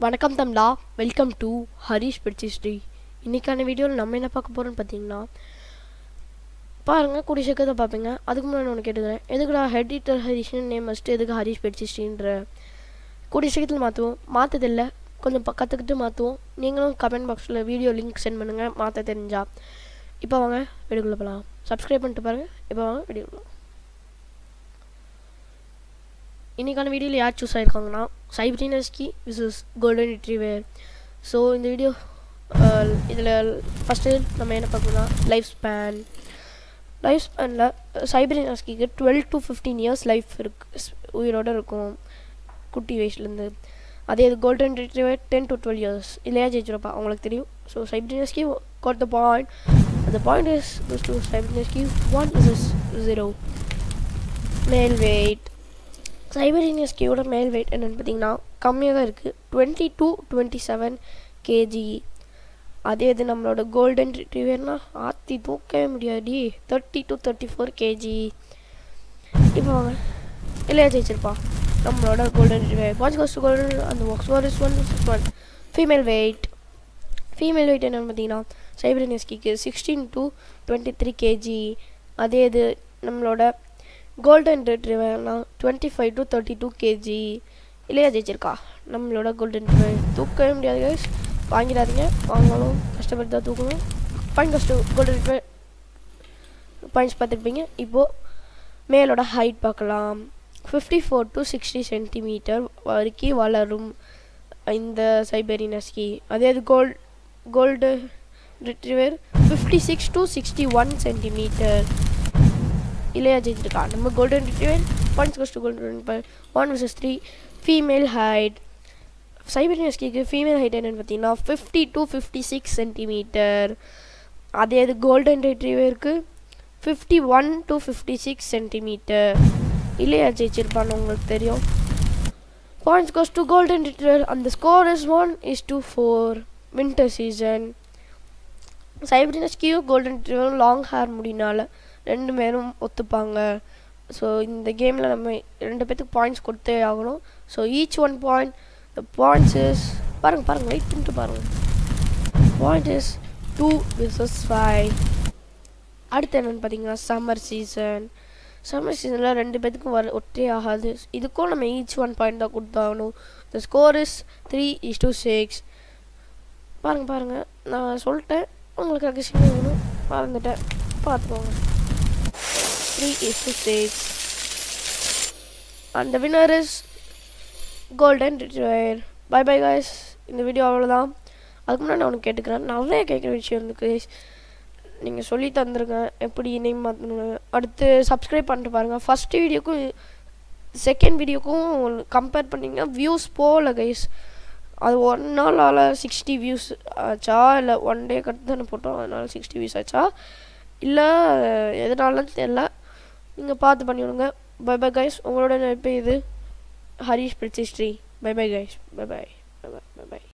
வணக்கம் தம்லா welcome to Harish பெட்சிஸ்ட்ரி இன்றைக்கான வீடியோவில் நம்ம என்ன பார்க்க போகிறோம்னு பார்த்தீங்கன்னா பாருங்கள் கூடிய சீக்கிரத்தை பார்ப்பீங்க அதுக்கு முன்னாடி ஒன்று கேட்டுக்கிறேன் எதுக்குடா ஹெடிட்டர் ஹரிஷ்னு நேம் வச்சுட்டு எதுக்கு ஹரிஷ் பெட்சிஸ்ட்ரின்ற கூடிய சீக்கிரத்தில் மாற்றுவோம் மாற்றதில்லை கொஞ்சம் ப- கற்றுக்கிட்டு மாற்றுவோம் நீங்களும் கமெண்ட் பாக்ஸில் வீடியோ லிங்க் சென்ட் பண்ணுங்கள் மாற்ற தெரிஞ்சா இப்போ வாங்க வீடியோக்குள்ளே போகலாம் சப்ஸ்கிரைப் பண்ணிட்டு பாருங்கள் இப்போ வாங்க வீடியோக்குள்ள இன்றைக்கான வீடியோவில் யார் சூஸ் ஆயிருக்காங்கன்னா Siberian husky versus golden retriever so இந்த வீடியோ இதில் ஃபஸ்ட்டு நம்ம என்ன பார்க்கணும்னா லைஃப் ஸ்பேன் லைஃப் ஸ்பேனில் சைப்ரினஸ்கிக்கு twelve to fifteen years life இருக்கு உயிரோட இருக்கும் குட்டி வயசுலேருந்து அதே இது golden retriever ten to twelve years இல்லையா ஜெயிச்சிருப்பா அவங்களுக்கு தெரியும் so Siberian husky got the point the point is goes to Siberian husky one is zero male weight சைபரினியஸ்கியோட மேல் வெயிட் என்னென்னு பார்த்தீங்கன்னா கம்மியாக தான் இருக்குது twenty two twenty seven KG அதே இது நம்மளோட கோல்டன் ரிட்ரீவர்னா ஆற்றி தூக்கவே முடியாடி thirty to thirty four KG இப்போ வாங்க இல்லையா ஜெயிச்சிருப்பா நம்மளோட கோல்டன் ரிட்ரீவர் வாட்ச் கோஸ்ட் கோல்டன் அந்த ஒர்க்ஸ் one is one six one female weight female weight என்னென்னு பார்த்தீங்கன்னா சைபரினியஸ்கிக்கு sixteen to twenty three KG அதே இது நம்மளோட கோல்டன் ரிட்ரீவர்னா twenty five to thirty two KG இல்லையா ஜெயிச்சிருக்கா நம்மளோட கோல்டன் ரிட்ரீவர் தூக்கவே முடியாது guys வாங்கிடாதீங்க வாங்கணும் கஷ்டப்பட்டு தான் தூக்கணும் பாயிண்ட் கஷ்டம் கோல்டன் ரிட்ரீவர் பாயிண்ட்ஸ் பார்த்துருப்பீங்க இப்போது மேலோட ஹைட் பார்க்கலாம் fifty four to sixty centimetre வரைக்கும் வளரும் இந்த சைபரினஸ்கி அதே அது gold gold retriever fifty six to sixty one centimetre இல்லையா ஜெயிச்சிருக்கா நம்ம golden retriever points goes golden one versus three female height சைபரினஸ்கிக்கு ஃபீமேல் ஹைட் என்னென்னு பார்த்தீங்கன்னா fifty to fifty six centimetre அதே அது கோல்டன் ரிட்ரீவருக்கு fifty one to fifty six centimetre இல்லையா ஜெயிச்சிருப்பான்னு உங்களுக்கு தெரியும் points goes to golden retriever அந்த score is one is two four winter season சைபரினஸ்கியும் கோல்டன் ரிட்ரீவரும் லாங் ஹேர் முடினால ரெண்டு பேரும் ஒத்துப்பாங்க ஸோ இந்த கேமில் நம்ம ரெண்டு பேத்துக்கு பாயிண்ட்ஸ் கொடுத்தே ஆகணும் so each one point the points is பாருங்கள் பாருங்கள் வெயிட் பண்ணிட்டு பாருங்கள் point is two versus five அடுத்து என்னென்னு பார்த்தீங்கன்னா சம்மர் சீசன் சம்மர் சீசனில் ரெண்டு பேத்துக்கும் வர ஒற்றே ஆகாது இதுக்கும் நம்ம ஈச் ஒன் பாயிண்ட் தான் கொடுத்தாகணும் the score is three is two six பாருங்கள் பாருங்கள் நான் சொல்லிட்டேன் உங்களுக்கு ரகசியம் வேணும் மறந்துட்டேன் பார்த்துக்கோங்க த்ரீ இஸ் டு சிக்ஸ் அந்த winner is golden retriever bye bye guys இந்த வீடியோ அவ்வளோதான் அதுக்கு முன்னாடி நான் உனக்கு கேட்டுக்கிறேன் நிறைய கேட்குற விஷயம் இருக்கு guys. நீங்கள் சொல்லி தந்துருங்க எப்படி நேம் மாற்றணும் அடுத்து சப்ஸ்கிரைப் பண்ணிட்டு பாருங்கள் ஃபஸ்ட் வீடியோக்கும் செகண்ட் வீடியோக்கும் கம்பேர் பண்ணிங்கன்னா வியூஸ் போகல கைஸ் அது ஒன் நாளால் சிக்ஸ்டி வியூஸ் ஆச்சா இல்லை ஒன் டே கட்டு தானே போட்டோம் அதனால சிக்ஸ்டி வியூஸ் ஆச்சா இல்லை எதனாலன்னு தெரில நீங்கள் பார்த்து பண்ணி விடுங்க பை பை கைஸ் உங்களோட இப்போ இது ஹரிஷ் பிரிச்சிஸ்ட்ரி bye bye guys bye bye bye bye by